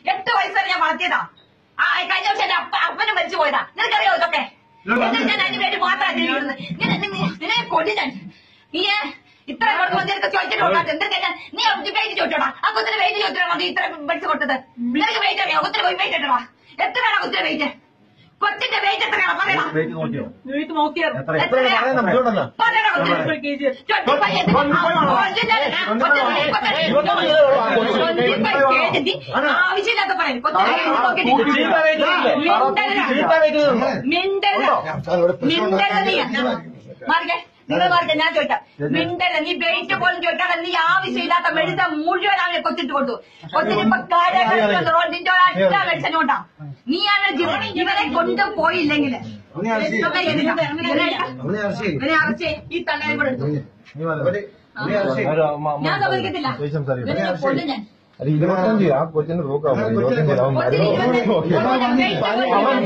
എട്ട് വയസ്സ് വരെ ഞാൻ വളർത്തിയതാ ആ കഴിഞ്ഞ വർഷം എന്റെ അപ്പ അപ്പനെ മരിച്ചു പോയതാ നിനക്കറിയോ ഇതൊക്കെ എന്നിട്ട് ഞാൻ അതിന് വേണ്ടി മാത്രം ജീവിക്കുന്നത് നിന്നെ കൊല്ലി ഞാൻ നീ ഇത്ര കൊടുക്കുമ്പോൾ നിനക്ക് ചോദിച്ചിട്ടുണ്ടോ എന്തൊക്കെ നീ അവർക്ക് വെയിറ്റ് ചോദിച്ചോടാ ആ കൊച്ചിന് വെയിറ്റ് ചോദിച്ചോടാ മതി ഇത്ര പഠിച്ചു കൊടുത്തത് നിനക്ക് വെയിറ്റ് അറിയാം കൊച്ചിന് പോയി വെയിറ്റ് ഇട്ടടാ എത്രയാണ് കൊച്ചിന് വെയിറ്റ് കൊച്ചിന്റെ വെയിറ്റ് എത്രയാണ് പറയടാ വെയിറ്റ് നോക്കിയോ വീട്ടിൽ നോക്കിയായിരുന്നു എത്ര എത്ര പറയുന്നത് ബുദ്ധിമുട്ടല്ല പറയടാ കൊച്ചിന് ഒരു കെ ജി ആവശ്യമില്ലാത്ത പറയും ചീത്ത വെയിറ്റ് ചീത്ത വെയിറ്റ് മിണ്ടരുത് മിണ്ടരുത് നീ മാറിക്കേ നിങ്ങൾ മാറിക്കേ ഞാൻ ചോദിക്കാം മിണ്ടരുത് നീ വെയിറ്റ് പോലും ചോദിക്കാതെ നീ ആവശ്യമില്ലാത്ത മെഡിസൻ മുഴുവൻ അവനെ കൊച്ചിട്ട് കൊണ്ടു കൊച്ചിന് ഇപ്പൊ കാര്യങ്ങൾ നിന്റെ ഒരൊറ്റ മെഡിസൻ കൊണ്ടാ നീയാണ് ജീവൻ ഇവരെ കൊണ്ടുപോയില്ലെങ്കിൽ അവനെ അറസ്റ്റ് ചെയ്യ്. അവനെ അറസ്റ്റ് ചെയ്യ്. ഇവനെ അറസ്റ്റ് ചെയ്യ്. ഈ തള്ളയെ കൂടെ എടുത്തു അവനെ അവനെ അറസ്റ്റ് ചെയ്യ്. ഞാൻ സമ്മതിക്കത്തില്ല ഇവനെ കൊണ്ടു ഞാൻ അത് ഇരുപത്തഞ്ച് ആ കൊച്ചിന് തൂക്കാവും ഇരുപത്തഞ്ചിലാവും കൊച്ചിന് ഇരുപത്തഞ്ച് കൊച്ചിന് വെയിറ്റ് പോലും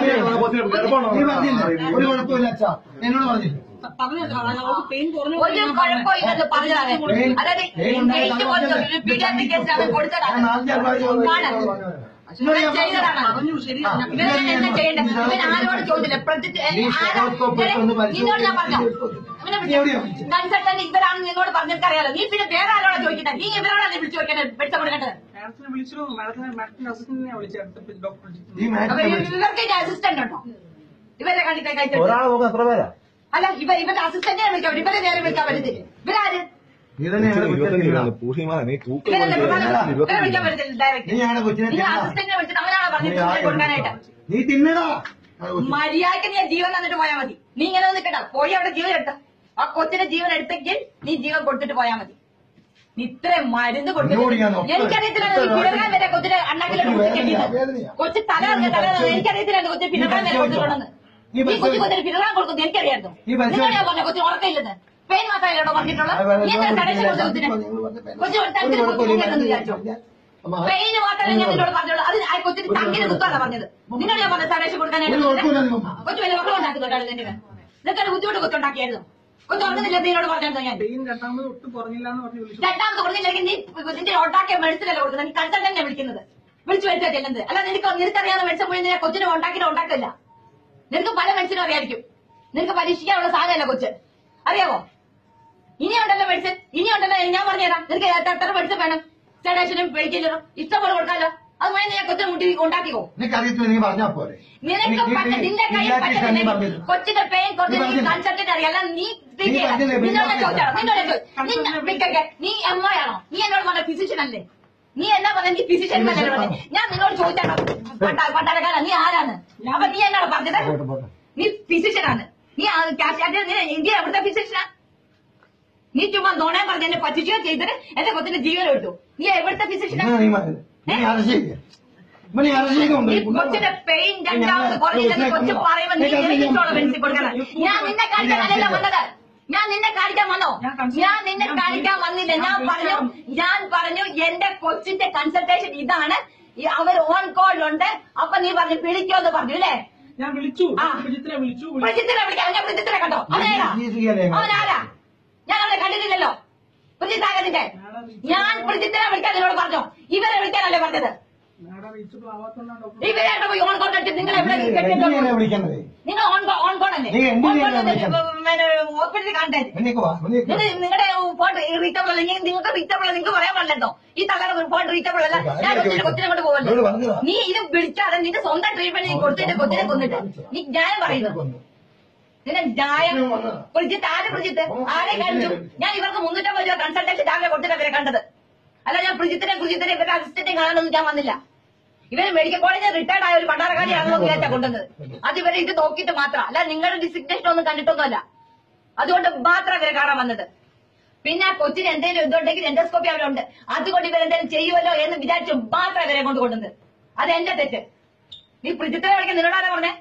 നീ പറഞ്ഞില്ലേ ഒരു കുഴപ്പമില്ല അച്ഛാ എന്നോട് പറഞ്ഞില്ല പറഞ്ഞു പെയിൻ കുറഞ്ഞു ഒരു കുഴപ്പമില്ലെന്ന് പറഞ്ഞതാണ് അതായത് വെയിറ്റ് പോലും ഒരു പീഡിയാട്രിക് കേസിൽ അവൻ കൊടുത്തതാണ് ആണ്. ഇവൻ ചെയ്തതാണ് ഇവൻ എന്താ ചെയ്യേണ്ടത് ഇവൻ ആരോട് ചോദിച്ചില്ല പ്രതി- ഏ, ആരാ- നിന്നോട് ഞാൻ പറഞ്ഞോ കൺസൾട്ടന്റ് ഇവരാണ് നിന്നോട് പറഞ്ഞിട്ട് അറിയാലോ നീ പിന്നെ വേറെ ആരോടാ ചോദിക്കുന്നത് നീ ഇവരോടാണ് വിളിച്ചു ചോദിക്കേണ്ടത് പിടിച്ച കൊടുക്കേണ്ടത് മാഡത്തിനെ വിളിച്ചിരുന്നു മാഡത്തിനെ മാഡത്തിന്റെ അസിസ്റ്റന്റിനെ വിളിച്ചായിരുന്നു ഡോക്ടർ ഈ അപ്പൊ മാറ്റിനെ വിളിച്ചു ഇവർക്ക് ഇതിന്റെ അസിസ്റ്റന്റ് ഉണ്ടോ ഇവരെ കണ്ടിട്ട് കഴിച്ചു ഒരാൾ നോക്കാൻ എത്ര പേരാ അല്ല ഇവ ഇവരുടെ അസിസ്റ്റന്റിനെ വിളിക്കാൻ പറ്റും ഇവരെ നേരെ വിളിക്കാൻ പറ്റത്തില്ല ഇവരാര് നീ തന്നെയാണ് കുറ്റം പൂർണിമാ നീ തൂക്കം ഇവരല്ലേ പ്രധാന ഇവരെ ഇരുപത്തഞ്ച് വിളിക്കാൻ പറ്റത്തില്ല ഡയറക്റ്റ് നീയാണ് കൊച്ചിനെ നിങ്ങൾ തിന്നടാ. അസിസ്റ്റന്റിനെ വിളിച്ചിട്ട് അവനാണ് പറഞ്ഞിട്ട് കൊച്ചിനെ കൊടുക്കാനായിട്ട് നീ തിന്നടാ ആ കൊച്ചിനെ. മര്യാദക്ക് നീ ജീവൻ തന്നിട്ട് പോയാൽ മതി നീ ഇങ്ങനെ നിൽക്കണ്ട പോയി അവിടെ ജീവൻ എടുത്ത ആ കൊച്ചിന്റെ ജീവൻ എടുത്തെങ്കിൽ നീ ജീവൻ കൊടുത്തിട്ട് പോയാൽ മതി നീ ഇത്രയും മരുന്ന് എന്നോട് ഞാൻ കൊടുത്തിട്ട് ഒപ്പം- എനിക്കറിയത്തില്ല നീ പിണറാൻ വരെ കൊച്ചിന്റെ അണ്ണാക്കിലോട്ട് കുത്തി കെട്ടിയത് വേദനയാ. കൊച്ചു തല ഇറങ്ങിയ തല ഇറങ്ങിയ എനിക്കറിയത്തില്ല കൊച്ചു പിണറാൻ വരെ കൊടുത്തിട്ടുണ്ടെന്ന് നീ ഈ കൊച്ചു പരിശോധി- കൊച്ചിന് പിണറാൻ കൊടുക്കുന്നത് എനിക്കറിയായിരുന്നു നീ പരിശോധി- നിങ്ങൾ ഞാൻ പറഞ്ഞ കൊച്ചിന് ഉറക്കമില്ലെന്ന് പെയിൻ മാത്രമല്ലോ പറഞ്ഞിട്ടുള്ളത് നീ എന്തിനാ കടയിൽ കൊടുത്ത കൊച്ചിന് കൊച്ചു തരത്തിൽ കൊച്ചു വിചാരിച്ചോ പെയിന് മാത്രമേ ഞാൻ നിന്നോട് പറഞ്ഞോളൂ അത് ആ കൊച്ചിന് തങ്ങിന് കുത്താതാ പറഞ്ഞത് നിന്നോട് ഞാൻ പറഞ്ഞ സന്ദേശം കൊടുക്കാനായിട്ട് ഒരു കുഴപ്പമില്ല നിങ്ങൾ. കൊച്ചു വലിയ മക്കൾ ഉണ്ടാക്കുന്നുണ്ടായിരുന്നു നിന്നെ നിനക്കൊരു ബുദ്ധിമുട്ട് കൊച്ചുണ്ടാക്കിയായിരുന്നു കൊച്ചു ഉറങ്ങുന്നില്ല നിന്നോട് പറഞ്ഞത് ഞാൻ പെയിൻ രണ്ടാമത് ഒട്ടും കുറഞ്ഞില്ല എന്ന് പറഞ്ഞു വിളിച്ചു രണ്ടാമത് പറഞ്ഞില്ലെങ്കിൽ നീ നിന്റെ ഉണ്ടാക്കിയ മെഡിസിനല്ല കൊടുക്കുന്നത് നീ കൺസൾട്ടന്റിനെ വിളിക്കുന്നത് വിളിച്ചു വരുത്താ ചെല്ലുന്നത് അല്ല നിനക്ക് നിനക്കറിയാവുന്ന മെഡിസിൻ മുഴുവൻ നിന്നെ കൊച്ചിനെ ഉണ്ടാക്കിയിട്ട് ഉണ്ടാക്കില്ല നിനക്ക് പല മെഡിസിനും അറിയായിരിക്കും നിനക്ക് പരീക്ഷിക്കാനുള്ള സാധനമല്ല കൊച്ച് അറിയാവോ ഇനിയുണ്ടല്ലോ മെഡിസിൻ ഇനിയുണ്ടല്ലോ ഞാൻ പറഞ്ഞുതരാം നിനക്ക് എത്ര- എത്ര മെഡിസിൻ വേണം സെഡേഷനും പെയിക്കില്ലറും ഇഷ്ടംപോലെ കൊടുക്കാമല്ലോ അത് മുഴുവൻ നീ കൊച്ചിനെ മുട്ടി ഉണ്ടാക്കിക്കോ നിനക്കറിയത്തില്ല നീ പറഞ്ഞാ പോരെ നിനക്ക് നീ- പറ്റ നീ- നിന്റെ നീ കയ്യിൽ ഇല്ലാത്ത കാര്യം പറ്റുന്നില്ല പറഞ്ഞില്ല. കൊച്ചിന്റെ പെയിൻ കുറച്ച് നീ നീ പറഞ്ഞില്ല. കൺസൾട്ടന്റ് അറിയാം അല്ല നീ treat നീ ചെയ്യണം. പറഞ്ഞില്ലേ, നിന്നോട് ഞാൻ പിന്നെ ചോദിച്ചാണോ നിന്നോട് ഞാൻ ചോദിച്ചു നിന്നെ വിളിക്കൊക്കെ നീ എം ആണോ നീ എന്നോട് പറഞ്ഞ ഫിസിഷ്യൻ അല്ലേ നീ എന്നാ പറഞ്ഞ നീ ഫിസിഷ്യൻ അല്ലേ പറഞ്ഞത് ഞാൻ നിന്നോട് ചോദിച്ചാണോ പട്ടാളക്കാരൻ നീ ആരാണ് അപ്പൊ നീ എന്നാണ് പറഞ്ഞത് പോട്ടെ, പോട്ടെ. നീ ഫിസിഷ്യനാണ് നീ ക്യാഷ് നീ ഇന്ത്യ എവിടുത്തെ ഫിസിഷ്യനാ നീ ചുമ്മാ നോണേ പറഞ്ഞ് എന്നെ പറ്റിച്ചോ ചെയ്തിട്ട് എന്റെ കൊച്ചിന്റെ ജീവൻ എടുത്തു നീ എവിടുത്തെ ഫിസിഷ്യനാ എന്നാ നീ മ- നീ അറസ്റ്റ് ചെയ്യ്. ഇവനെ അറസ്റ്റ് ചെയ്യുന്നുണ്ട്. ഈ കൊച്ചിന്റെ പെയിൻ രണ്ടാമത് കുറഞ്ഞില്ലെന്ന് കൊച്ചു പറയുമ്പോ നീ എനിക്ക് ഇഷ്ടമുള്ള പെൻസിൽ കൊടുക്കണം ഞാൻ നിന്നെ കാണിക്കാനല്ല വന്നത് ഞാൻ നിന്നെ കാണിക്കാൻ വന്നോ ഞാൻ നിന്നെ കാണിക്കാൻ വന്നില്ല ഞാൻ പറഞ്ഞു ഞാൻ പറഞ്ഞു എന്റെ കൊച്ചിന്റെ കൺസൾട്ടേഷൻ ഇതാണ് ഈ അവർ ഓൺ കോളിലുണ്ട് അപ്പൊ നീ പറഞ്ഞു വിളിക്കോന്ന് പറഞ്ഞു അല്ലേ ഞാൻ വിളിച്ചു ആ. വിജിത്തിനെ വിളിച്ചു വിളിച്ചു. പ്രജിത്തിനെ വിളിക്കാം ഞാൻ പ്രജിത്തിനെ കണ്ടോ അവനാരാ നീ ചെയ്യാനേ അവനാരാ ഞാൻ അവനെ കണ്ടിട്ടില്ലല്ലോ പ്രജിത്താകത്തിന്റെ ഞാൻ പ്രജിത്തിനെ വിളിക്കാൻ നിന്നോട് പറഞ്ഞോ ഇവരെ വിളിക്കാനല്ലേ പറഞ്ഞത് മാഡം റീച്ചബിൾ ആവാത്തോണ്ടാണ് ഡോക്ടർ ഇവരെ പോയി ഓൺ കോണ്ടാക്ട് നിങ്ങൾ എവിടെ എന്തിനാ കെട്ടിയിട്ടുണ്ടോ വിളിക്കുന്നത് നിങ്ങൾ ഓൺ ഓൺ കോൺ അല്ലേ നീ എന്തിനാ ഓൺ കോൺ എന്നെ വിളിക്കുന്നത്? ഹോസ്പിറ്റലിൽ കണ്ടേ എന്നേക്ക് വാ എന്നേക്ക് വാ. നിങ്ങളുടെ ഫോൺ റീച്ചബിൾ അല്ലെങ്കിൽ നിങ്ങൾക്ക് റീച്ചബിൾ നിങ്ങൾക്ക് പറയാൻ പാടില്ലല്ലോ ഈ തള്ളയുടെ ഫോൺ റീച്ചബിൾ അല്ല ഞാൻ കൊച്ചിനെ കൊച്ചിനെ കൊണ്ട് എന്നോട് പോകല്ലോ പറഞ്ഞതാ. നീ ഇത് വിളിക്കാതെ നിന്റെ സ്വന്തം ട്രീറ്റ്മെന്റ് നീ കൊടുത്തിട്ട് കൊച്ചിനെ കൊന്നിട്ട് നീ ന്യായം പറയുന്നു നിന്നെ ന്യായം പ്രജിത്ത് ആര് പ്രജിത്ത് ആരെ കാണിച്ചു ഞാൻ ഇവർക്ക് മുന്നൂറ്റമ്പത് രൂപ കൺസൾട്ടേഷൻ രാവിലെ കൊടുത്തിട്ട് അവരെ കണ്ടത് അല്ല ഞാൻ പ്രജിത്തിനെ പ്രജിത്തിനെ ഇവരുടെ അസിസ്റ്റന്റും കാണാനൊന്നും ഞാൻ വന്നില്ല ഇവര് മെഡിക്കൽ കോളേജിൽ റിട്ടയർഡ് ആയ ഒരു പണ്ടാറക്കാരിയാണെന്ന് വിചാരിച്ചാ കൊണ്ടുവന്നത് അത് ഇവരെ ഇത് നോക്കിയിട്ട് മാത്രം അല്ല നിങ്ങളുടെ ഡിസിഗ്നേഷൻ ഒന്നും കണ്ടിട്ടൊന്നുമല്ല അതുകൊണ്ട് മാത്രം ഇവരെ കാണാൻ വന്നത് പിന്നെ ആ കൊച്ചിന് എന്തെങ്കിലും ഇതുണ്ടെങ്കിൽ എൻഡോസ്കോപ്പി അവരുണ്ട് അതുകൊണ്ട് ഇവരെന്തെങ്കിലും ചെയ്യുമല്ലോ എന്ന് വിചാരിച്ചു മാത്രം ഇവരെ കൊണ്ട് കൊണ്ടുവന്നത് അത് എന്റെ തെറ്റ് നീ പ്രജിത്തിനെ വിളിക്കാൻ നിന്നോടാരാ പറഞ്ഞേ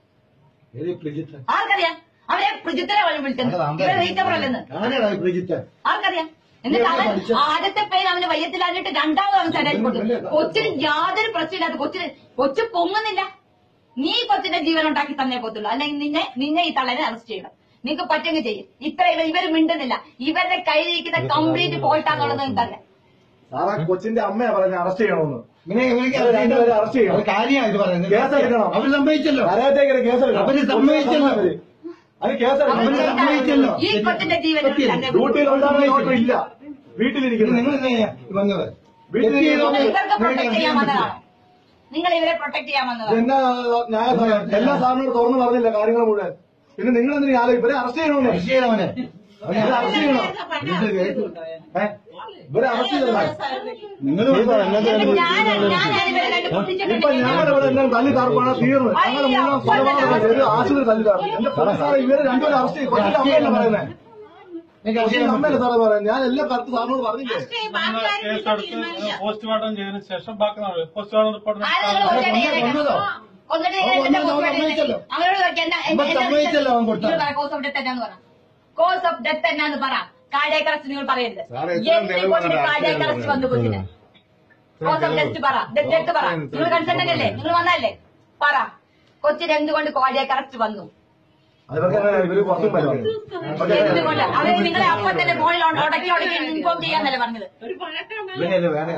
ഏത് പ്രിജിത്ത്? ആർക്കറിയാം അവരെ പ്രജിത്തിനെ വഴി വിളിച്ചത് ഇവരെ റീച്ചബിൾ അല്ലെന്ന് ആരാടാ ഈ പ്രിജിത്ത്? ആർക്കറിയാം എന്നിട്ട് അവൻ ആദ്യത്തെ പെയിൻ അവന് വയ്യത്തിലാഞ്ഞിട്ട് രണ്ടാമത് അവൻ ശരീരം കൊടുത്തു കൊച്ചിന് യാതൊരു പ്രശ്നമില്ലാത്ത കൊച്ചിന് കൊച്ചു പൊങ്ങുന്നില്ല നീ കൊച്ചിന്റെ ജീവൻ ഉണ്ടാക്കി തന്നേ പോത്തുള്ളൂ അല്ലെങ്കിൽ നിന്നെ നിന്നെ ഈ തള്ളനെ അറസ്റ്റ് ചെയ്യണം നിനക്ക് പറ്റുമെങ്കിൽ ചെയ്യും ഇത്ര ഇവർ ഇവര് മിണ്ടുന്നില്ല ഇവരുടെ കയ്യിലിരിക്കുന്ന കംപ്ലീറ്റ് പോയിട്ടാന്നുള്ളത് നിനക്കറിയാം സാറാ കൊച്ചിന്റെ അമ്മയാ പറഞ്ഞ അറസ്റ്റ് ചെയ്യണമെന്ന് ഇങ്ങനെ ഇവർക്ക് ഇവരെ രണ്ടുപേരെ അറസ്റ്റ് ചെയ്യണം. അത് കാര്യമാണ് ഇത് പറയുന്നത് കേസെടുക്കണം. അവര് സമ്മതിച്ചല്ലോ കരാത്തേക്ക് കേസെടുക്കണം അവര് സമ്മതിച്ചല്ലോ. അത് കേസെടുക്കണം അവര് സമ്മതിച്ചല്ലോ ഈ കൊച്ചിന്റെ ജീവൻ ഡ്യൂട്ടിയിൽ ഉണ്ടാകുന്ന ഓട്ടോ ഇല്ല ഇത് വീട്ടിലിരിക്കുന്നു നിങ്ങൾ എങ്ങനെയാ വന്നത് വീട്ടിൽ തെറ്റ് ചെയ്തോ? നിങ്ങൾ ഇവർക്ക് പ്രൊട്ടക്ട് ചെയ്യാൻ നിങ്ങൾക്ക് വന്നതാണ് നിങ്ങൾ ഇവരെ പ്രൊട്ടക്ട് ചെയ്യാൻ വന്നതാണ് എന്നാ ന്യായ എല്ലാ സാറിനോട് തുറന്നു പറഞ്ഞില്ല കാര്യങ്ങൾ മുഴുവൻ പിന്നെ നിങ്ങൾ എന്തിനാ ആലോചിക്കും ഇവരെ അറസ്റ്റ് ചെയ്യണമെന്ന് അറസ്റ്റ് ചെയ്യണവനെ അവനെ ഇവരെ അറസ്റ്റ് ചെയ്യണം ഇത് കേട്ടു. ഏ? ഇവരെ അറസ്റ്റ് ചെയ്യണം നിങ്ങൾ ഇപ്പൊ എന്നത്തെ എന്നിട്ട് ഞാൻ ഞാൻ ഇവരെ കണ്ട് ഇപ്പൊ പൊട്ടിച്ചിട്ടുണ്ടെങ്കിൽ ഞങ്ങളുടെ ഇവിടെ എല്ലാം തല്ലി താർപ്പാണ് തീർന്ന് ഞങ്ങളുടെ മൂന്നാം കൊലപാതകം ചെയ്ത് ആശുപത്രി തല്ലി താർന്നു എന്റെ സാറേ ഇവരെ രണ്ടുപേരും അറസ്റ്റ് ചെയ്യും കൊച്ചിന്റെ അമ്മയല്ല പറയുന്നത് നിങ്ങൾക്ക് അറസ്റ്റ് കൊച്ചിന്റെ ചെയ്യാൻ അമ്മയല്ല സാറേ പറയുന്നത് ഞാൻ എല്ലാം കറക്റ്റ് സാറിനോട് പറഞ്ഞില്ലേ കേസെടുത്ത് പോസ്റ്റ്മോർട്ടം ചെയ്തതിനു ശേഷം ബാക്കി നടപടി. പോസ്റ്റ്മോർട്ടം റിപ്പോർട്ട് ആരെ നിങ്ങൾ കൊന്നിട്ട് കൊന്നതോ? കൊന്നിട്ട് അവൻ എന്റെ കൊന്നതോ? പോസ്റ്റ് സമ്മതിച്ചല്ലോ. അവരോട് ചോദിക്കാം, എന്താ- അവൻ എന്താ- സമ്മതിച്ചല്ലോ അവൻ കൊട്ടാൻ. നിങ്ങൾ പറ, കോസ് ഓഫ് ഡെത്ത് എന്നാന്ന് പറ കോസ് ഓഫ് ഡെത്ത് എന്നാന്ന് പറ കാർഡിയാക് അറസ്റ്റ് നിങ്ങൾ പറയരുത് സാറേ, എത്ര എന്ത് തെളിവാണ് കൊണ്ടിട്ട് അറസ്റ്റ് കാർഡിയാക് അറസ്റ്റ് ചെയ്തത്? വന്നു കൊച്ചിന് കോസ് ഓഫ് ഡെത്ത് പറ ഡെത്ത് പറ നിങ്ങൾ കൺസൾട്ടന്റ് അല്ലേ നിങ്ങൾ വന്നല്ലേ പറ കൊച്ചിന് എന്തുകൊണ്ട് കാർഡിയാക് അറസ്റ്റ് വന്നു അതൊക്കെ അങ്ങനെ ഇവര് പുറത്തും വരുവാണ് എന്തുകൊണ്ട് അവര് നിങ്ങളെ അപ്പം തന്നെ ഫോണിൽ ഉടക്കി ഉടക്കി ഇൻഫോം ചെയ്യാന്നല്ലേ പറഞ്ഞത് ഇവനെയല്ലേ വേറെ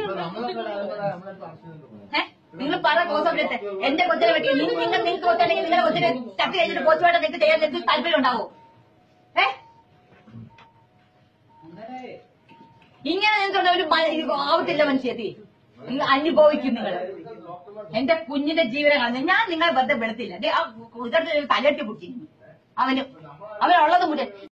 ഏഹ്? നിങ്ങൾ പറ കോസ് ഓഫ് ഡെത്ത് എന്റെ കൊച്ചിനെ പറ്റി നിങ്ങൾ നിങ്ങൾ നിങ്ങൾക്ക് കൊച്ചല്ലെങ്കിൽ നിങ്ങളുടെ കൊച്ചിനെ ചത്ത് കഴിഞ്ഞിട്ട് പോസ്റ്റ്മോർട്ടം നിങ്ങൾക്ക് ചെയ്യാൻ നിങ്ങൾക്ക് താല്പര്യം ഉണ്ടാവോ ഏ ഇങ്ങനെ നിങ്ങൾക്ക് ഒരു മ- ഇത് ആവത്തില്ല മനുഷ്യത്തി നിങ്ങൾ അനുഭവിക്കും നിങ്ങൾ എന്റെ കുഞ്ഞിന്റെ ജീവനെ കളഞ്ഞു ഞാൻ നിങ്ങളെ വെറുതെ വെളുത്തില്ല ദേ, ആ കുതിരത്തിൽ തലട്ടി പിടിച്ചിരുന്നു അവന് അവനുള്ളത് മുഴുവൻ